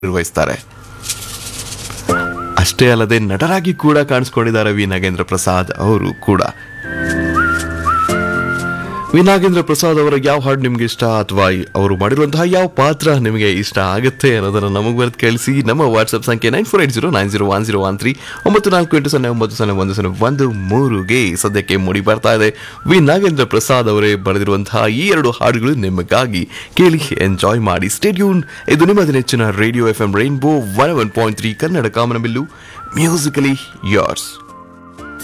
ನಿರ್ವಹಿಸ್ತಾರೆ ಅಷ್ಟೇ ಅಲ್ಲದೆ ನಟರಾಗಿ ಕೂಡ ಕಾಣಿಸ್ಕೊಂಡಿದ್ದಾರೆ ವಿ ನಾಗೇಂದ್ರ ಪ್ರಸಾದ್ ಅವರು ಕೂಡ ವಿ ನಾಗೇಂದ್ರ ಪ್ರಸಾದ್ ಅವರ ಯಾವ ಹಾಡು ನಿಮ್ಗೆ ಇಷ್ಟ ಅಥವಾ ಅವರು ಮಾಡಿರುವಂತಹ ಯಾವ ಪಾತ್ರ ನಿಮಗೆ ಇಷ್ಟ ಆಗುತ್ತೆ ಅನ್ನೋದನ್ನ ನಮಗೆ ಬರೆದು ಕಳಿಸಿ ನಮ್ಮ ವಾಟ್ಸ್ಆಪ್ ಸಂಖ್ಯೆ nine four eight zero nine zero one zero one three ಒಂಬತ್ತು ನಾಲ್ಕು ಎಂಟು ಸೊನ್ನೆ ಒಂಬತ್ತು ಸೊನ್ನೆ ಒಂದು ಸೊನ್ನೆ ಒಂದು ಮೂರುಗೆ ಸದ್ಯಕ್ಕೆ ಮೂಡಿ ಬರ್ತಾ ಇದೆ ವಿ ನಾಗೇಂದ್ರ ಪ್ರಸಾದ್ ಅವರೇ ಬರೆದಿರುವಂತಹ ಈ ಎರಡು ಹಾಡುಗಳು ನಿಮಗಾಗಿ ಕೇಳಿ ಎಂಜಾಯ್ ಮಾಡಿ ಸ್ಟೇಡ್ಯೂನ್ ಇದು ನಿಮ್ಮ ನೆಚ್ಚಿನ radio F M rainbow one one point three Kannada ಕಾಮನಬಿಲ್ಲು ಮ್ಯೂಸಿಕಲಿ ಯಾರ್ಸ್